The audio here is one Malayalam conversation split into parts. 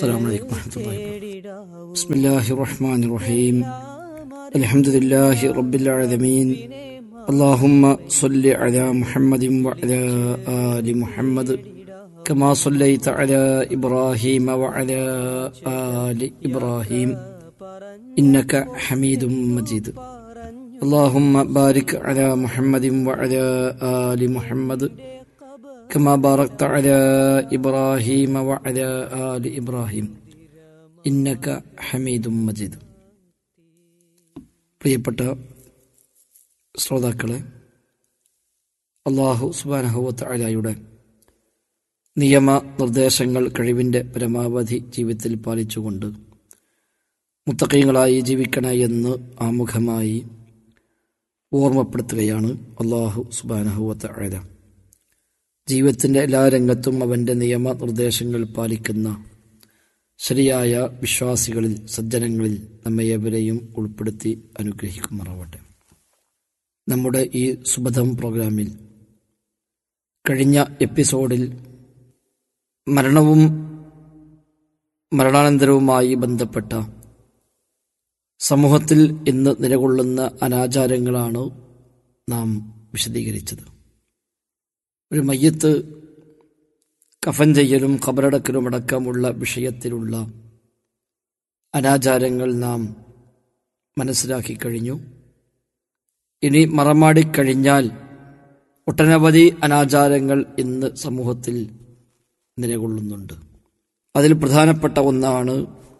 السلام عليكم ورحمة الله وبركاته بسم الله الرحمن الرحيم الحمد لله رب العالمين اللهم صل على محمد وعلى آل محمد كما صليت على إبراهيم وعلى آل إبراهيم إنك حميد مجيد اللهم بارك على محمد وعلى آل محمد كما باركت على إبراهيم وعلى آل إبراهيم إنك حميد مجيد പ്രിയപ്പെട്ട ശ്രോതാക്കളെ അള്ളാഹു സുബാനഹുവത്ത് അലായുടെ നിയമ നിർദ്ദേശങ്ങൾ കഴിവിൻ്റെ പരമാവധി ജീവിതത്തിൽ പാലിച്ചുകൊണ്ട് മുത്തക്കൈകളായി ജീവിക്കണ എന്ന് ആമുഖമായി ഓർമ്മപ്പെടുത്തുകയാണ് അള്ളാഹു സുബാനഹുവത്ത് അഴ ജീവിതത്തിൻ്റെ എല്ലാ രംഗത്തും അവൻ്റെ നിയമ നിർദ്ദേശങ്ങൾ പാലിക്കുന്ന ശരിയായ വിശ്വാസികളിൽ സജ്ജനങ്ങളിൽ നമ്മയെവരെയും ഉൾപ്പെടുത്തി അനുഗ്രഹിക്കുമാറാവട്ടെ നമ്മുടെ ഈ സുബധം പ്രോഗ്രാമിൽ കഴിഞ്ഞ എപ്പിസോഡിൽ മരണവും മരണാനന്തരവുമായി ബന്ധപ്പെട്ട സമൂഹത്തിൽ ഇന്ന് നിലകൊള്ളുന്ന അനാചാരങ്ങളാണ് നാം വിശദീകരിച്ചത് ഒരു മയ്യത്ത് കഫൻ ചെയ്യലും ഖബറടക്കലും അടക്കമുള്ള വിഷയത്തിലുള്ള അനാചാരങ്ങൾ നാം മനസ്സിലാക്കി കഴിഞ്ഞു ഇനി മറമാടിക്കഴിഞ്ഞാൽ ഒട്ടനവധി അനാചാരങ്ങൾ ഇന്ന് സമൂഹത്തിൽ നിലകൊള്ളുന്നുണ്ട് അതിൽ പ്രധാനപ്പെട്ട ഒന്നാണ്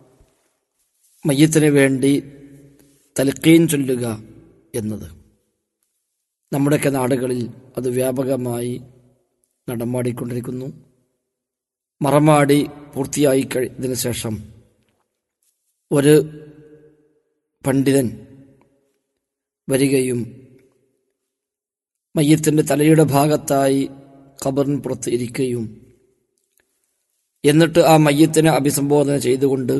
മയ്യത്തിന് വേണ്ടി തലക്കീൻ ചൊല്ലുക എന്നത് നമ്മുടെയൊക്കെ നാടുകളിൽ അത് വ്യാപകമായി നടമാടിക്കൊണ്ടിരിക്കുന്നു മറമാടി പൂർത്തിയായി കഴിഞ്ഞതിന് ശേഷം ഒരു പണ്ഡിതൻ വരികയും മയ്യത്തിൻ്റെ തലയുടെ ഭാഗത്തായി ഖബറിന് പുറത്ത് ഇരിക്കുകയും എന്നിട്ട് ആ മയ്യത്തിനെ അഭിസംബോധന ചെയ്തുകൊണ്ട്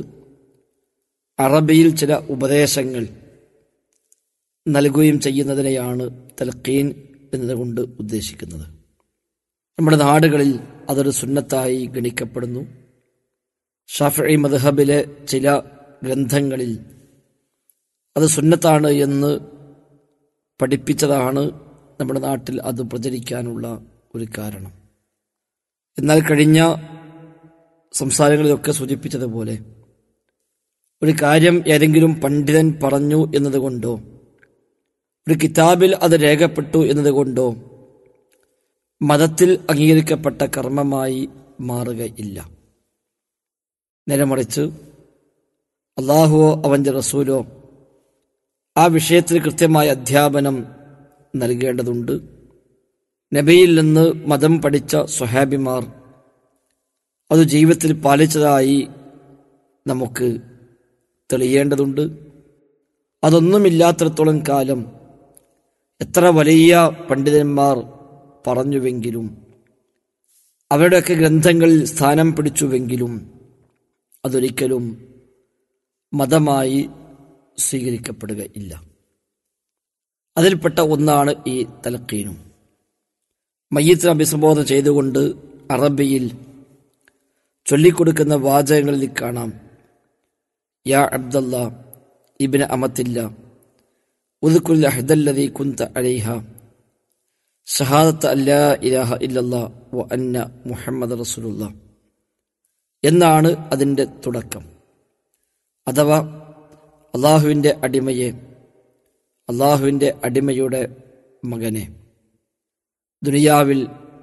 അറബിയിൽ ചില ഉപദേശങ്ങൾ നൽകുകയും ചെയ്യുന്നതിനെയാണ് തലക്കീൻ എന്നതുകൊണ്ട് ഉദ്ദേശിക്കുന്നത് നമ്മുടെ നാടുകളിൽ അതൊരു സുന്നത്തായി ഗണിക്കപ്പെടുന്നു ഷാഫി മദ്ഹബിലെ ചില ഗ്രന്ഥങ്ങളിൽ അത് സുന്നത്താണ് എന്ന് പഠിപ്പിച്ചതാണ് നമ്മുടെ നാട്ടിൽ അത് പ്രചരിക്കാനുള്ള ഒരു കാരണം എന്നാൽ കഴിഞ്ഞ സംസാരങ്ങളിലൊക്കെ സൂചിപ്പിച്ചതുപോലെ ഒരു കാര്യം ഏതെങ്കിലും പണ്ഡിതൻ പറഞ്ഞു എന്നതുകൊണ്ടോ ഒരു കിതാബിൽ അത് രേഖപ്പെട്ടു എന്നതുകൊണ്ടോ മതത്തിൽ അംഗീകരിക്കപ്പെട്ട കർമ്മമായി മാറുകയില്ല നേരെ മറിച്ച് അള്ളാഹുവോ അവൻ്റെ റസൂലോ ആ വിഷയത്തിൽ കൃത്യമായ അധ്യാപനം നൽകേണ്ടതുണ്ട് നബിയിൽ നിന്ന് മതം പഠിച്ച സ്വഹാബിമാർ അത് ജീവിതത്തിൽ പാലിച്ചതായി നമുക്ക് തെളിയേണ്ടതുണ്ട് അതൊന്നുമില്ലാത്തിടത്തോളം കാലം എത്ര വലിയ പണ്ഡിതന്മാർ പറഞ്ഞുവെങ്കിലും അവരുടെയൊക്കെ ഗ്രന്ഥങ്ങളിൽ സ്ഥാനം പിടിച്ചുവെങ്കിലും അതൊരിക്കലും മതമായി സ്വീകരിക്കപ്പെടുകയില്ല അതിൽപ്പെട്ട ഒന്നാണ് ഈ തലക്കീനും മയ്യത്തിന് അഭിസംബോധന ചെയ്തുകൊണ്ട് അറബിയിൽ ചൊല്ലിക്കൊടുക്കുന്ന വാചകങ്ങളിൽ കാണാം യാ അബ്ദല്ല ഇബിന് അമത്തില്ല ഉദുക്കുൽ അഹ്ദല്ലതി കുന്ത അലൈഹ ഷഹാദത്ത് അല്ലാ ഇലാഹ ഇല്ലല്ലാ വ അന്ന മുഹമ്മദ് റസൂലുള്ള എന്നാണ് അതിൻ്റെ തുടക്കം അഥവാ അള്ളാഹുവിൻ്റെ അടിമയെ അള്ളാഹുവിൻ്റെ അടിമയുടെ മകനെ ദുനിയാവിൽ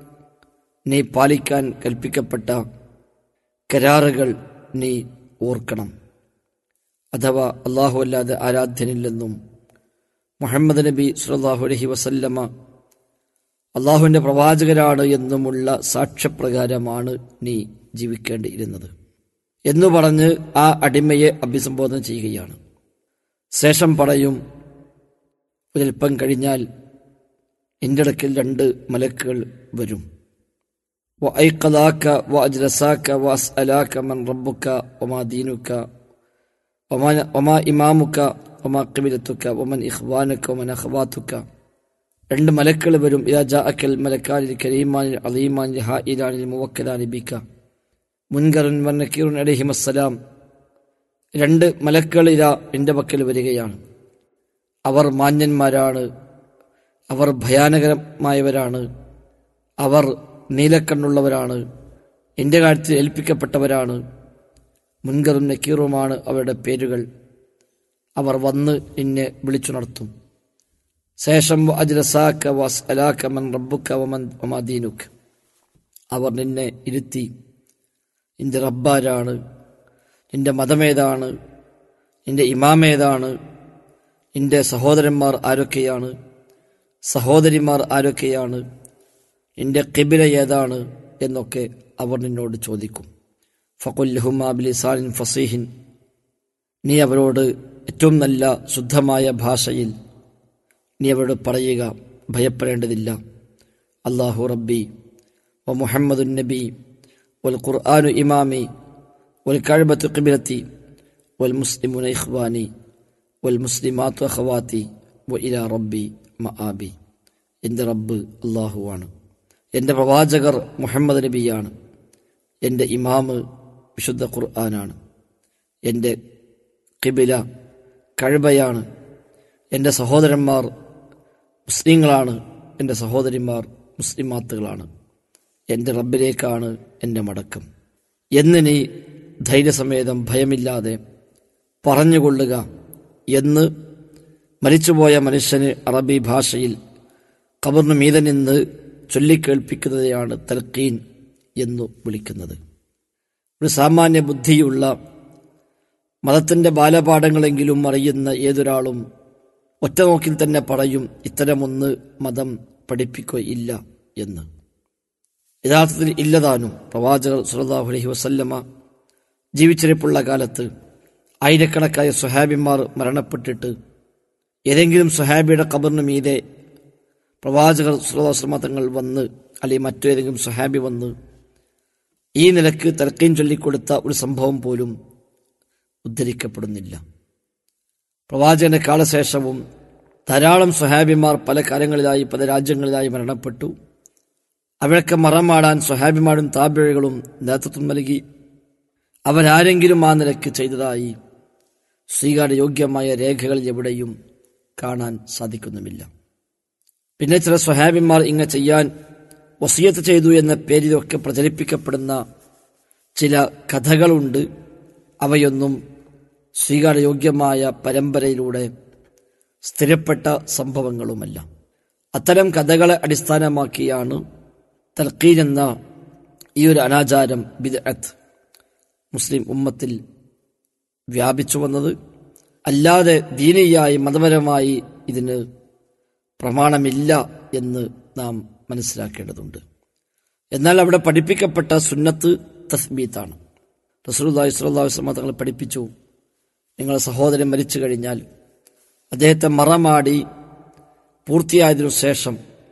നീ പാലിക്കാൻ കൽപ്പിക്കപ്പെട്ട കരാറുകൾ നീ ഓർക്കണം അഥവാ അള്ളാഹു അല്ലാതെ ആരാധ്യനില്ലെന്നും മുഹമ്മദ് നബി സുല്ലാഹു അലഹി വസല്ലമ അള്ളാഹുവിൻ്റെ പ്രവാചകരാണ് എന്നുമുള്ള സാക്ഷ്യപ്രകാരമാണ് നീ ജീവിക്കേണ്ടിയിരുന്നത് എന്നു പറഞ്ഞ് ആ അടിമയെ അഭിസംബോധന ചെയ്യുകയാണ് ശേഷം പറയും ഒരൽപ്പം കഴിഞ്ഞാൽ എൻ്റെ ഇടയ്ക്കിൽ രണ്ട് മലക്കുകൾ വരും وأيقظاك وأجلساك وأسألاك من ربك وما دينك وما, وما إمامك وما قبلتك ومن إخوانك ومن أخواتك രണ്ട് മലക്കൾ വരും ഇതാ ജാഅക്കൽ മലക്കാനിൽ കരീമാനിൽ അലീമാനിൽ ഹായിലാനിൽ മുവക്കലാനി ബിക്ക മുൻകറുൻ വന്നക്കീറുൻ അലഹിമസ്സലാം രണ്ട് മലക്കളിര എൻ്റെ പക്കൽ വരികയാണ് അവർ മാന്യന്മാരാണ് അവർ ഭയാനകരമായവരാണ് അവർ നീലക്കണ്ണുള്ളവരാണ് എൻ്റെ കാര്യത്തിൽ ഏൽപ്പിക്കപ്പെട്ടവരാണ് മുൻകറും നക്കീറുമാണ് അവരുടെ പേരുകൾ അവർ വന്ന് എന്നെ വിളിച്ചുണർത്തും ശേഷം അജ്ലസാക്ക വസ് അലാക്ക മൻ റബ്ബുക്ക വമൻ വമാദീനുക്ക് അവർ നിന്നെ ഇരുത്തി നിന്റെ റബ്ബാരാണ് നിന്റെ മതമേതാണ് നിന്റെ ഇമാമേതാണ് നിന്റെ സഹോദരന്മാർ ആരൊക്കെയാണ് സഹോദരിമാർ ആരൊക്കെയാണ് നിന്റെ കിബില ഏതാണ് എന്നൊക്കെ അവർ നിന്നോട് ചോദിക്കും ഫക്കുല്ലഹുമാബിലിസാലിൻ ഫസീഹിൻ നീ അവരോട് ഏറ്റവും നല്ല ശുദ്ധമായ ഭാഷയിൽ നീ അവരോട് പറയുക ഭയപ്പെടേണ്ടതില്ല അള്ളാഹു റബ്ബി വ മുഹമ്മദുൻ നബി വൽ ഖുർആാനു ഇമാമി വൽ കഴബത്തു കിബിലത്തി വൽ മുസ്ലിമുന ഇഖ്വാനി വൽ മുസ്ലിമാത്തു അഖവാത്തി വ ഇല റബ്ബി മആബി എൻ്റെ റബ്ബ് അള്ളാഹുവാണ് എൻ്റെ പ്രവാചകർ മുഹമ്മദ് നബിയാണ് എൻ്റെ ഇമാമ് വിശുദ്ധ ഖുർആനാണ് എൻ്റെ കിബില കഴുബയാണ് എൻ്റെ സഹോദരന്മാർ മുസ്ലിങ്ങളാണ് എൻ്റെ സഹോദരിമാർ മുസ്ലിമാത്തുകളാണ് എൻ്റെ റബ്ബിലേക്കാണ് എൻ്റെ മടക്കം എന്ന് നീ ധൈര്യസമേതം ഭയമില്ലാതെ പറഞ്ഞുകൊള്ളുക എന്ന് മരിച്ചുപോയ മനുഷ്യന് അറബി ഭാഷയിൽ കബറിന് മീതെ നിന്ന് ചൊല്ലിക്കേൾപ്പിക്കുന്നതെയാണ് തൽക്കീൻ എന്നു വിളിക്കുന്നത് ഒരു സാമാന്യ ബുദ്ധിയുള്ള മതത്തിൻ്റെ ബാലപാഠങ്ങളെങ്കിലും അറിയുന്ന ഏതൊരാളും ഒറ്റനോക്കിൽ തന്നെ പറയും ഇത്തരമൊന്ന് മതം പഠിപ്പിക്കുകയില്ല എന്ന് യഥാർത്ഥത്തിൽ ഇല്ലതാനും പ്രവാചകർ സുലതാഹു അലഹി വസല്ലമ ജീവിച്ചിരിപ്പുള്ള കാലത്ത് ആയിരക്കണക്കായ സുഹാബിമാർ മരണപ്പെട്ടിട്ട് ഏതെങ്കിലും സുഹാബിയുടെ കബറിന് മീതെ പ്രവാചകർ സുലതാശ്രമ തങ്ങൾ വന്ന് അല്ലെങ്കിൽ മറ്റേതെങ്കിലും സുഹാബി വന്ന് ഈ നിലക്ക് തലക്കീൻ ചൊല്ലിക്കൊടുത്ത ഒരു സംഭവം പോലും ഉദ്ധരിക്കപ്പെടുന്നില്ല പ്രവാചകന്റെ കാലശേഷവും ധാരാളം സ്വഹാബിമാർ പല കാലങ്ങളിലായി പല രാജ്യങ്ങളിലായി മരണപ്പെട്ടു അവരൊക്കെ മറമാടാൻ സ്വഹാബിമാരും താപിഴകളും നേതൃത്വം നൽകി അവരാരെങ്കിലും ആ നിലക്ക് ചെയ്തതായി സ്വീകാര്യയോഗ്യമായ രേഖകൾ എവിടെയും കാണാൻ സാധിക്കുന്നുമില്ല പിന്നെ ചില സ്വഹാബിമാർ ഇങ്ങ ചെയ്യാൻ വസിയത്ത് ചെയ്തു എന്ന പേരിലൊക്കെ പ്രചരിപ്പിക്കപ്പെടുന്ന ചില കഥകളുണ്ട് അവയൊന്നും സ്വീകാര്യയോഗ്യമായ പരമ്പരയിലൂടെ സ്ഥിരപ്പെട്ട സംഭവങ്ങളുമല്ല അത്തരം കഥകളെ അടിസ്ഥാനമാക്കിയാണ് തൽക്കീൻ എന്ന ഈ ഒരു അനാചാരം ബിദ്അത്ത് മുസ്ലിം ഉമ്മത്തിൽ വ്യാപിച്ചു വന്നത് അല്ലാതെ ദീനീയായി മതപരമായി ഇതിന് പ്രമാണമില്ല എന്ന് നാം മനസ്സിലാക്കേണ്ടതുണ്ട് എന്നാൽ അവിടെ പഠിപ്പിക്കപ്പെട്ട സുന്നത്ത് തസ്ബീത്താണ് റസൂലുള്ളാഹി സ്വല്ലല്ലാഹു അലൈഹി വസല്ലം തങ്ങൾ പഠിപ്പിച്ചു നിങ്ങളുടെ സഹോദരൻ മരിച്ചു കഴിഞ്ഞാൽ അദ്ദേഹത്തെ മറമാടി പൂർത്തിയായതിനു ശേഷം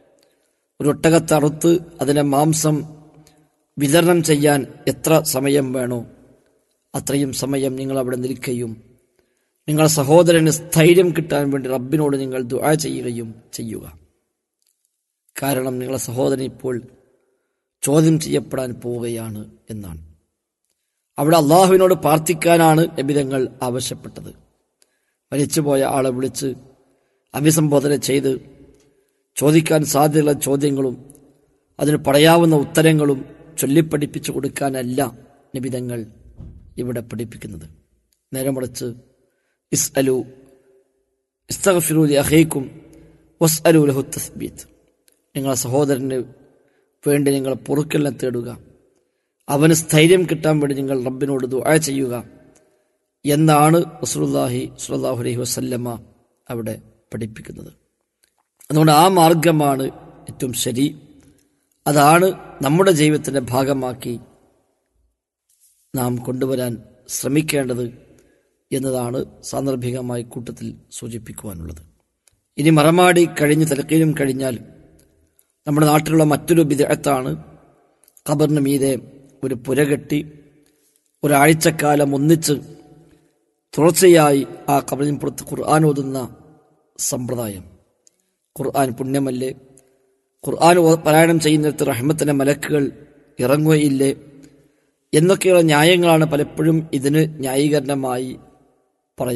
ഒരു ഒട്ടകത്തെ അറുത്ത് അതിനെ മാംസം വിതരണം ചെയ്യാൻ എത്ര സമയം വേണോ അത്രയും സമയം നിങ്ങൾ അവിടെ നിൽക്കുകയും നിങ്ങളുടെ സഹോദരന് സ്ഥൈര്യം കിട്ടാൻ വേണ്ടി റബ്ബിനോട് നിങ്ങൾ ദുആ ചെയ്യുകയും ചെയ്യുക കാരണം നിങ്ങളുടെ സഹോദരൻ ഇപ്പോൾ ചോദ്യം ചെയ്യപ്പെടാൻ പോവുകയാണ് എന്നാണ് അവിടെ അള്ളാഹുവിനോട് പ്രാർത്ഥിക്കാനാണ് നബിതങ്ങൾ ആവശ്യപ്പെട്ടത് മരിച്ചുപോയ ആളെ വിളിച്ച് അഭിസംബോധന ചെയ്ത് ചോദിക്കാൻ സാധ്യതയുള്ള ചോദ്യങ്ങളും അതിന് പറയാവുന്ന ഉത്തരങ്ങളും ചൊല്ലിപ്പഠിപ്പിച്ചു കൊടുക്കാനല്ല നിബിതങ്ങൾ ഇവിടെ പഠിപ്പിക്കുന്നത് നേരെ മറിച്ച് ഇസ് അലു ഇസ്തഫിറൂലി അഹൈക്കും വസ് അലു ലഹു തസ്ബീത്ത് നിങ്ങളെ സഹോദരന് വേണ്ടി നിങ്ങൾ പൊറുക്കലിനെ തേടുക അവന് സ്ഥൈര്യം കിട്ടാൻ വേണ്ടി നിങ്ങൾ റബ്ബിനോട് ദുആ ചെയ്യുക എന്നാണ് റസൂലുള്ളാഹി സ്വല്ലല്ലാഹു അലൈഹി വസല്ലമ അവിടെ പഠിപ്പിക്കുന്നത് അതുകൊണ്ട് ആ മാർഗമാണ് ഏറ്റവും ശരി അതാണ് നമ്മുടെ ജീവിതത്തിൻ്റെ ഭാഗമാക്കി നാം കൊണ്ടുവരാൻ ശ്രമിക്കേണ്ടത് എന്നതാണ് സാന്ദർഭികമായി കൂട്ടത്തിൽ സൂചിപ്പിക്കുവാനുള്ളത് ഇനി മറമാടി കഴിഞ്ഞ് തിരക്കിലും കഴിഞ്ഞാൽ നമ്മുടെ നാട്ടിലുള്ള മറ്റൊരു വിദഗ്ധത്താണ് ഖബറിന് മീതെ ഒരു പുരകെട്ടി ഒരാഴ്ചക്കാലം ഒന്നിച്ച് തുടർച്ചയായി ആ ഖബറിന് പുറത്ത് ഖുർആൻ ഓതുന്ന സമ്പ്രദായം ഖുർആൻ പുണ്യമല്ലേ ഖുർആൻ പാരായണം ചെയ്യുന്നിടത്ത് റഹ്മത്തിൻ്റെ മലക്കുകൾ ഇറങ്ങുകയില്ലേ എന്നൊക്കെയുള്ള ന്യായങ്ങളാണ് പലപ്പോഴും ഇതിന് ന്യായീകരണമായി